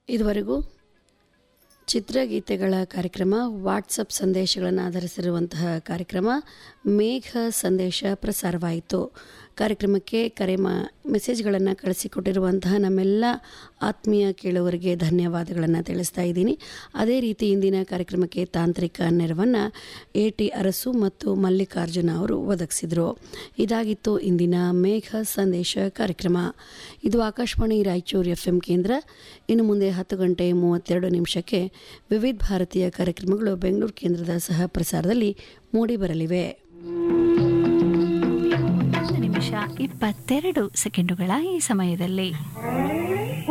ಇದುವರೆಗೂ ಚಿತ್ರಗೀತೆಗಳ ಕಾರ್ಯಕ್ರಮ ವಾಟ್ಸಪ್ ಸಂದೇಶಗಳನ್ನು ಆಧರಿಸಿರುವಂತಹ ಕಾರ್ಯಕ್ರಮ ಮೇಘ ಸಂದೇಶ ಪ್ರಸಾರವಾಯಿತು ಕಾರ್ಯಕ್ರಮಕ್ಕೆ ಕರೆ ಮಾ ಮೆಸೇಜ್ಗಳನ್ನು ಕಳಿಸಿಕೊಟ್ಟಿರುವಂತಹ ನಮ್ಮೆಲ್ಲ ಆತ್ಮೀಯ ಕೇಳುವರಿಗೆ ಧನ್ಯವಾದಗಳನ್ನು ತಿಳಿಸ್ತಾ ಇದ್ದೀನಿ ಅದೇ ರೀತಿ ಇಂದಿನ ಕಾರ್ಯಕ್ರಮಕ್ಕೆ ತಾಂತ್ರಿಕ ನೆರವನ್ನು ಎ ಟಿ ಅರಸು ಮತ್ತು ಮಲ್ಲಿಕಾರ್ಜುನ ಅವರು ಒದಗಿಸಿದರು ಇದಾಗಿತ್ತು ಇಂದಿನ ಮೇಘ ಸಂದೇಶ ಕಾರ್ಯಕ್ರಮ ಇದು ಆಕಾಶವಾಣಿ ರಾಯಚೂರು ಎಫ್ ಎಂ ಕೇಂದ್ರ ಇನ್ನು ಮುಂದೆ ಹತ್ತು ಗಂಟೆ ಮೂವತ್ತೆರಡು ನಿಮಿಷಕ್ಕೆ ವಿವಿಧ ಭಾರತೀಯ ಕಾರ್ಯಕ್ರಮಗಳು ಬೆಂಗಳೂರು ಕೇಂದ್ರದ ಸಹ ಪ್ರಸಾರದಲ್ಲಿ ಮೂಡಿಬರಲಿವೆ ಒಂದು ನಿಮಿಷ ಇಪ್ಪತ್ತೆರಡು ಸೆಕೆಂಡುಗಳ ಈ ಸಮಯದಲ್ಲಿ